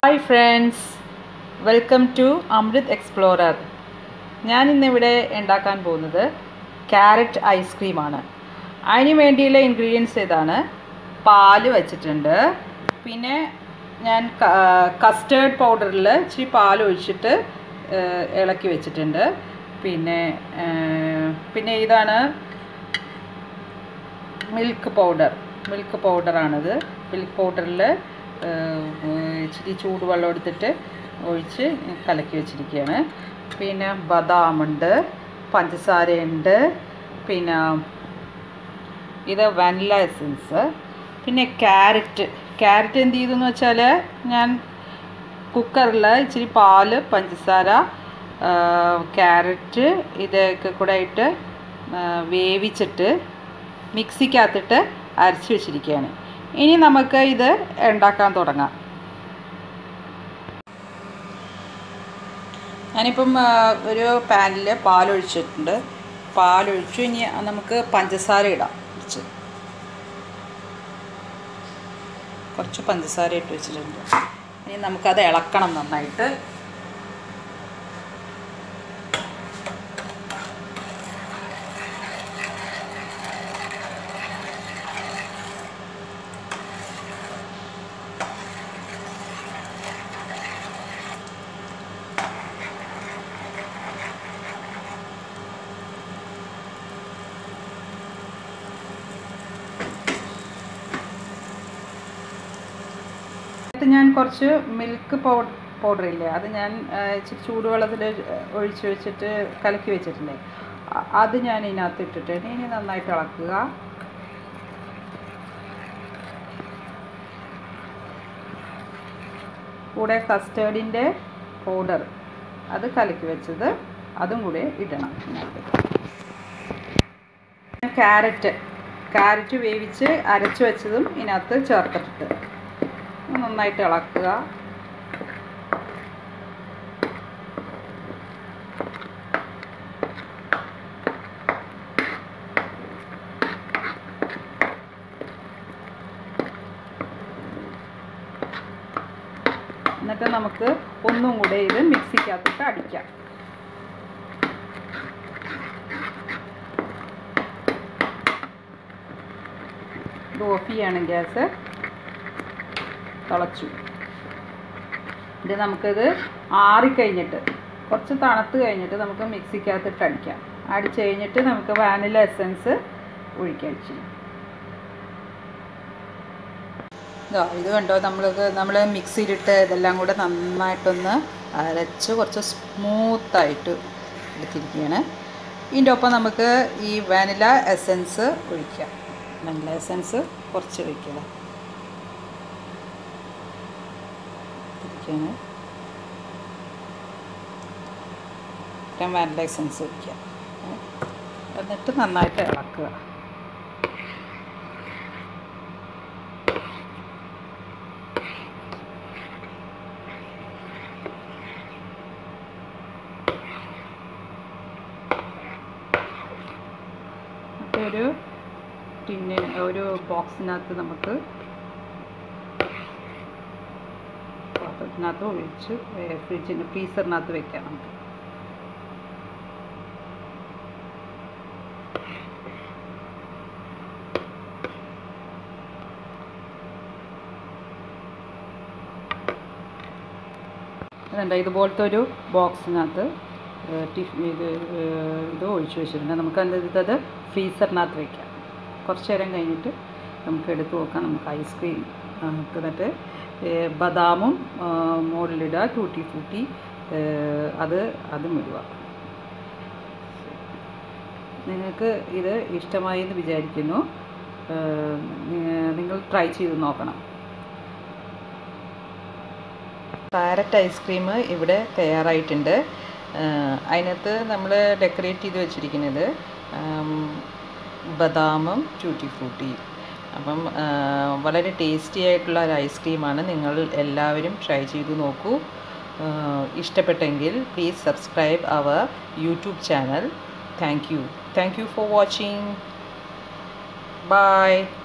Hi friends welcome to Amrit explorer ഞാൻ ഇന്നിവിടെ ഉണ്ടാക്കാൻ പോകുന്നത് ക്യാരറ്റ് ഐസ്ക്രീമാണ് അതിന് വേണ്ടിയുള്ള ഇൻഗ്രീഡിയൻസ് ഇതാണ് പാല് വച്ചിട്ടുണ്ട് പിന്നെ ഞാൻ കസ്റ്റേർഡ് പൗഡറിൽ ഇച്ചിരി പാൽ ഒഴിച്ചിട്ട് ഏഹ്, ഇളക്കി വെച്ചിട്ടുണ്ട് പിന്നെ ഏഹ്, പിന്നെ ഇതാണ് മിൽക്ക് പൗഡർ മിൽക്ക് പൗഡറാണിത് മിൽക്ക് പൗഡറിൽ ഇച്ചിരി ചൂടുവെള്ളം എടുത്തിട്ട് ഒഴിച്ച് കലക്കി വെച്ചിരിക്കുകയാണ് പിന്നെ ബദാമുണ്ട് പഞ്ചസാരയുണ്ട് പിന്നെ ഇത് വാനില എസൻസ് പിന്നെ ക്യാരറ്റ് ക്യാരറ്റ് എന്ത് ചെയ്തെന്ന് വെച്ചാൽ ഞാൻ കുക്കറിൽ ഇച്ചിരി പാല് പഞ്ചസാര ആ, ക്യാരറ്റ് ഇതൊക്കെ കൂടെ ഇട്ട് ആ, വേവിച്ചിട്ട് മിക്സിക്കകത്തിട്ട് അരച്ച് വെച്ചിരിക്കുകയാണ് ഇനി നമുക്ക് ഇത് ഉണ്ടാക്കാൻ തുടങ്ങാം ഞാനിപ്പം ആ, ഒരു പാനിൽ പാലൊഴിച്ചിട്ടുണ്ട് പാലൊഴിച്ചു ഇനി നമുക്ക് പഞ്ചസാര ഇടാം കുറച്ച് കുറച്ച് പഞ്ചസാര ഇട്ട് വെച്ചിട്ടുണ്ട് ഇനി നമുക്കത് ഇളക്കണം നന്നായിട്ട് ഇത് ഞാൻ കുറച്ച് മിൽക്ക് പൗഡർ പൗഡർ ഇല്ലേ അത് ഞാൻ ആ, ഇച്ചിരി ചൂടുവെള്ളത്തിൽ ഒഴിച്ച് വെച്ചിട്ട് കലക്കി വെച്ചിട്ടില്ലേ അ- അത് ഞാൻ ഇതിനകത്ത് ഇട്ടിട്ട് ഇനി നന്നായിട്ട് ഇളക്കുക കൂടെ കസ്റ്റേർഡിൻ്റെ പൗഡർ അത് കലക്കി വെച്ചത് അതും കൂടെ ഇടണം ഇതിനകത്ത് ക്യാരറ്റ് ക്യാരറ്റ് വേവിച്ച് അരച്ച് വെച്ചതും ഇതിനകത്ത് ചേർത്തിട്ട് നന്നായിട്ട് ഇളക്കുക എന്നിട്ട് നമുക്ക് ഒന്നും കൂടെ ഇത് മിക്സിക്കകത്തിട്ട് അടിക്കാം ഇത് ഓഫ് ചെയ്യാണ് ഗ്യാസ് തിളച്ചു ഇത് നമുക്കിത് ആറിക്കഴിഞ്ഞിട്ട് കുറച്ച് തണുത്ത് കഴിഞ്ഞിട്ട് നമുക്ക് മിക്സിക്കകത്തിട്ട് അടിക്കാം അടിച്ച് കഴിഞ്ഞിട്ട് നമുക്ക് വാനില എസൻസ് ഒഴിക്കാം ഇച്ചിരി ഇതാ ഇത് കണ്ടോ നമ്മൾക്ക് നമ്മൾ മിക്സിയിലിട്ട് ഇതെല്ലാം കൂടെ നന്നായിട്ടൊന്ന് അരച്ച് കുറച്ച് സ്മൂത്തായിട്ട് എടുത്തിരിക്കുകയാണ് ഇതിൻ്റെ ഒപ്പം നമുക്ക് ഈ വാനില എസൻസ് ഒഴിക്കാം വാനില എസൻസ് കുറച്ച് ഒഴിക്കുക ഇരിക്കുകയാണ് ഇത്രയും വാനില എസൻസ് ഒഴിക്കുക ഏ. എന്നിട്ട് നന്നായിട്ട് ഇളക്കുക എന്നിട്ട് ഒരു ടിന്ന് ഒരു ബോക്സിനകത്ത് നമുക്ക് പാത്രത്തിനകത്ത് ഒഴിച്ച് ഫ്രിഡ്ജിന് ഫ്രീസറിനകത്ത് വെക്കാം നമുക്ക് അതുണ്ട് ഇതുപോലത്തെ ഒരു ബോക്സിനകത്ത് ടിഫ് ഇത് ഏഹ്, ഇത് ഒഴിച്ച് വെച്ചിട്ടുണ്ട് നമുക്ക് അതിൻ്റെ അത് ഫ്രീസറിനകത്ത് വെക്കാം കുറച്ച് നേരം കഴിഞ്ഞിട്ട് നമുക്ക് എടുത്ത് നോക്കാം നമുക്ക് ഐസ്ക്രീം നമുക്ക് എന്നിട്ട് ഏഹ്, ബദാമും ആ, മുകളിലിടുക ടൂട്ടി ഫ്രൂട്ടി ഏഹ്, അത് അതും ഇടുക നിങ്ങൾക്ക് ഇത് ഇഷ്ടമായി എന്ന് വിചാരിക്കുന്നു ഏഹ്, നി- നിങ്ങൾ ട്രൈ ചെയ്ത് നോക്കണം പാരറ്റ് ഐസ്ക്രീം ഇവിടെ തയ്യാറായിട്ടുണ്ട് ആഹ് അതിനകത്ത് നമ്മൾ ഡെക്കറേറ്റ് ചെയ്ത് വെച്ചിരിക്കുന്നത് ആം, ബദാമും ട്യൂട്ടി ഫ്രൂട്ടി അപ്പം ആഹ് വളരെ ടേസ്റ്റി ആയിട്ടുള്ള ഒരു ഐസ്ക്രീമാണ് നിങ്ങൾ എല്ലാവരും ട്രൈ ചെയ്ത് നോക്കൂ ആഹ് ഇഷ്ടപ്പെട്ടെങ്കിൽ please subscribe our YouTube channel thank you thank you for watching by